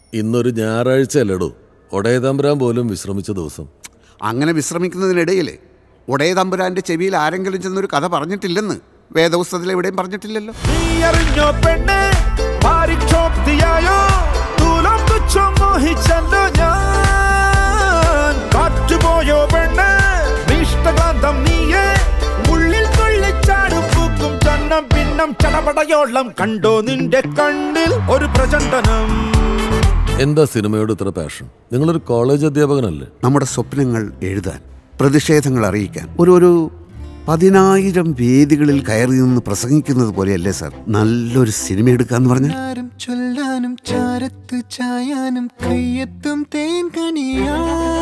ഇന്നൊരു ഞായറാഴ്ച അല്ലടോ ഒടയതമ്പുരാൻ പോലും വിശ്രമിച്ച ദിവസം അങ്ങനെ വിശ്രമിക്കുന്നതിനിടയിൽ ഒടേ തമ്പുരാന്റെ ചെവിയിൽ ആരെങ്കിലും ചെന്നൊരു കഥ പറഞ്ഞിട്ടില്ലെന്ന് വേദപുസ്തകത്തിൽ എവിടെയും പറഞ്ഞിട്ടില്ലല്ലോ നീ അറിഞ്ഞോ പെണ്ണെ പാരിക്ഷോപ്തിയായോ തൂലം തുച്ഛം മോഹിച്ചല്ലോ ഞാൻ കാറ്റുപോയോ പെണ്ണെ ഇഷ്ടകാന്തം നീയേ ഉള്ളിൽ തുള്ളിച്ചാടും പൂക്കും ചന്നം പിന്നം ചടപടയോളം കണ്ടോ നിന്റെ കണ്ണിൽ ഒരു പ്രചണ്ഡനം എന്താ സിനിമയോട് ഇത്ര പാഷൻ നിങ്ങളൊരു കോളേജ് അധ്യാപകനല്ലേ നമ്മുടെ സ്വപ്നങ്ങൾ എഴുതാൻ പ്രതിഷേധങ്ങൾ അറിയിക്കാൻ ഒരു ഒരു പതിനായിരം വേദികളിൽ കയറി നിന്ന് പ്രസംഗിക്കുന്നത് പോലെയല്ലേ സാർ നല്ലൊരു സിനിമ എടുക്കാന്ന് പറഞ്ഞാൽ ആരും ചൊല്ലാനും ചാരത്തു ചായാനും കയ്യെത്തും തേൻ കണിയാ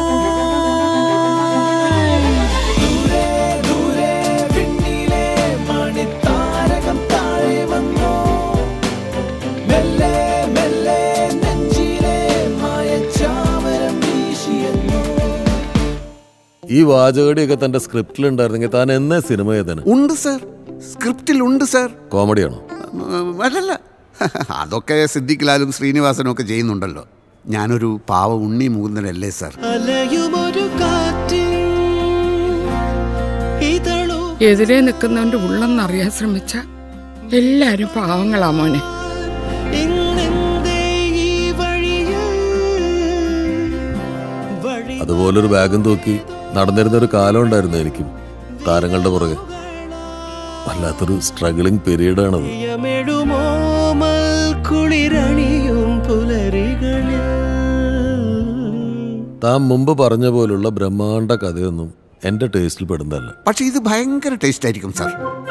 ഈ വാചകടിയൊക്കെ തന്റെ സ്ക്രിപ്റ്റിൽ ഉണ്ടായിരുന്നെങ്കിൽ താൻ എന്നേ സിനിമ ചെയ്തേനെ ഉണ്ട് സാർ സ്ക്രിപ്റ്റിൽ ഉണ്ട് സാർ കോമഡിയാണോ ഉം, അല്ലല്ല അതൊക്കെ സിദ്ദിഖ്ലാലും ശ്രീനിവാസനും ഒക്കെ ചെയ്യുന്നുണ്ടല്ലോ ഞാനൊരു പാവ ഉണ്ണി മുകുന്ദനല്ലേ സാർ അലയുമൊരു കാറ്റ് ഇതളോ എതിരെ നിൽക്കുന്നവന്റെ ഉള്ളെന്നറിയാൻ ശ്രമിച്ച എല്ലാരും പാവങ്ങളാ മോനെ ഇന്നെന്തേ ഈ വഴിയിൽ വഴി അതുപോലൊരു ബാഗും തൂക്കി നടന്നിരുന്ന ഒരു കാലം ഉണ്ടായിരുന്നു എനിക്കും താരങ്ങളുടെ പുറകെ വല്ലാത്തൊരു സ്ട്രഗിളിംഗ് പീരീഡ് ആണത് യമെടുമോമൽ കുളിരണിയും പുലരികളിൽ താൻ മുമ്പ് പറഞ്ഞ പോലുള്ള ബ്രഹ്മാണ്ട കഥയൊന്നും എന്റെ ടേസ്റ്റിൽ പെടുന്നതല്ല പക്ഷെ ഇത് ഭയങ്കര ടേസ്റ്റ് ആയിരിക്കും സാർ